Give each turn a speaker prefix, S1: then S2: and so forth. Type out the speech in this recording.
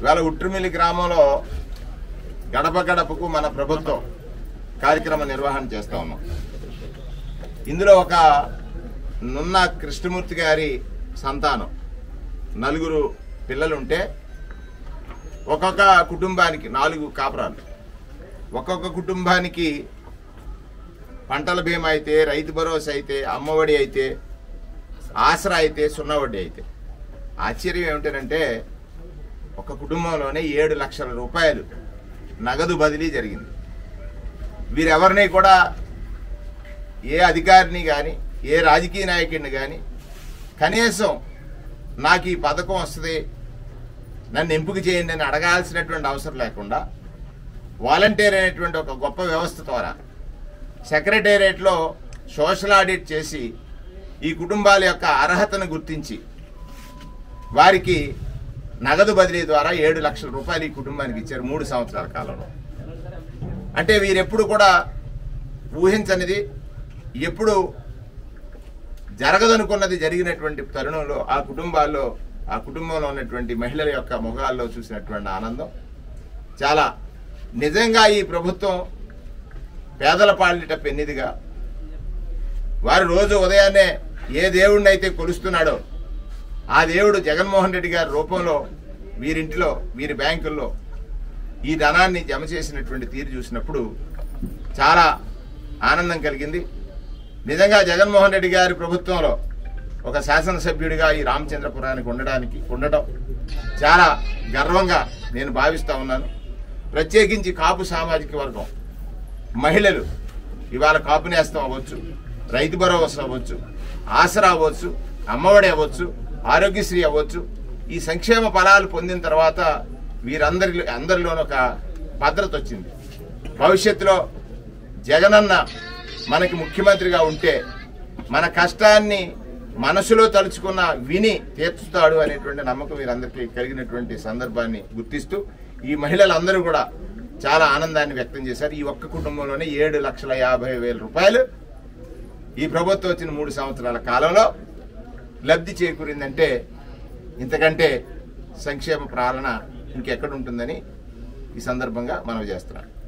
S1: ఇవాళ ఉట్రుమిల్లి గ్రామంలో గడప గడపకు మన ప్రభుత్వం కార్యక్రమ నిర్వహణ చేస్తా ఉన్నాం ఇందులో ఒక నున్న కృష్ణమూర్తి గారి సంతానం నలుగురు పిల్లలుంటే ఒక్కొక్క కుటుంబానికి నాలుగు కాపురాలు ఒక్కొక్క కుటుంబానికి పంటల బీమా అయితే రైతు భరోసా అయితే అమ్మఒడి అయితే ఆసరా అయితే సున్నా వడ్డీ అయితే ఆశ్చర్యం ఏమిటంటే ఒక కుటుంబంలోనే ఏడు లక్షల రూపాయలు నగదు బదిలీ జరిగింది వీరెవరిని కూడా ఏ అధికారిని కానీ ఏ రాజకీయ నాయకుడిని కానీ కనీసం నాకు ఈ పథకం వస్తుంది నన్ను ఎంపిక చేయండి అని అడగాల్సినటువంటి అవసరం లేకుండా వాలంటీర్ అనేటువంటి ఒక గొప్ప వ్యవస్థ ద్వారా సెక్రటేరియట్లో సోషల్ ఆడిట్ చేసి ఈ కుటుంబాల యొక్క అర్హతను గుర్తించి వారికి నగదు బదిలీ ద్వారా ఏడు లక్షల రూపాయలు ఈ కుటుంబానికి ఇచ్చారు మూడు సంవత్సరాల కాలంలో అంటే వీరెప్పుడు కూడా ఊహించనిది ఎప్పుడు జరగదనుకున్నది జరిగినటువంటి తరుణంలో ఆ కుటుంబాల్లో ఆ కుటుంబంలో ఉన్నటువంటి మహిళల యొక్క ముఖాల్లో చూసినటువంటి ఆనందం చాలా నిజంగా ఈ ప్రభుత్వం పేదల పాలిట పెన్నిదిగా వారు రోజు ఉదయాన్నే ఏ దేవుడిని అయితే కొలుస్తున్నాడో ఆ దేవుడు జగన్మోహన్ రెడ్డి గారి రూపంలో వీరింటిలో వీరి బ్యాంకుల్లో ఈ ధనాన్ని జమ చేసినటువంటి తీరు చూసినప్పుడు చాలా ఆనందం కలిగింది నిజంగా జగన్మోహన్ రెడ్డి గారి ప్రభుత్వంలో ఒక శాసనసభ్యుడిగా ఈ రామచంద్రపురానికి ఉండడానికి ఉండటం చాలా గర్వంగా నేను భావిస్తా ఉన్నాను ప్రత్యేకించి కాపు సామాజిక వర్గం మహిళలు ఇవాళ కాపు నేస్తం అవ్వచ్చు రైతు భరోసా అవ్వచ్చు ఆసరా అవ్వచ్చు అమ్మఒడి అవ్వచ్చు ఆరోగ్యశ్రీ అవ్వచ్చు ఈ సంక్షేమ ఫలాలు పొందిన తర్వాత వీరందరి అందరిలోనూ ఒక భద్రత వచ్చింది భవిష్యత్తులో జగనన్న మనకి ముఖ్యమంత్రిగా ఉంటే మన కష్టాన్ని మనసులో తలుచుకున్న విని తీర్చుతాడు అనేటువంటి నమ్మకం వీరందరికీ కలిగినటువంటి సందర్భాన్ని గుర్తిస్తూ ఈ మహిళలందరూ కూడా చాలా ఆనందాన్ని వ్యక్తం చేశారు ఈ ఒక్క కుటుంబంలోనే ఏడు లక్షల యాభై వేల రూపాయలు ఈ ప్రభుత్వం వచ్చిన మూడు సంవత్సరాల కాలంలో లబ్ధి చేకూరిందంటే ఇంతకంటే సంక్షేమ పాలన ఇంకెక్కడ ఉంటుందని ఈ సందర్భంగా మనం చేస్తున్నాం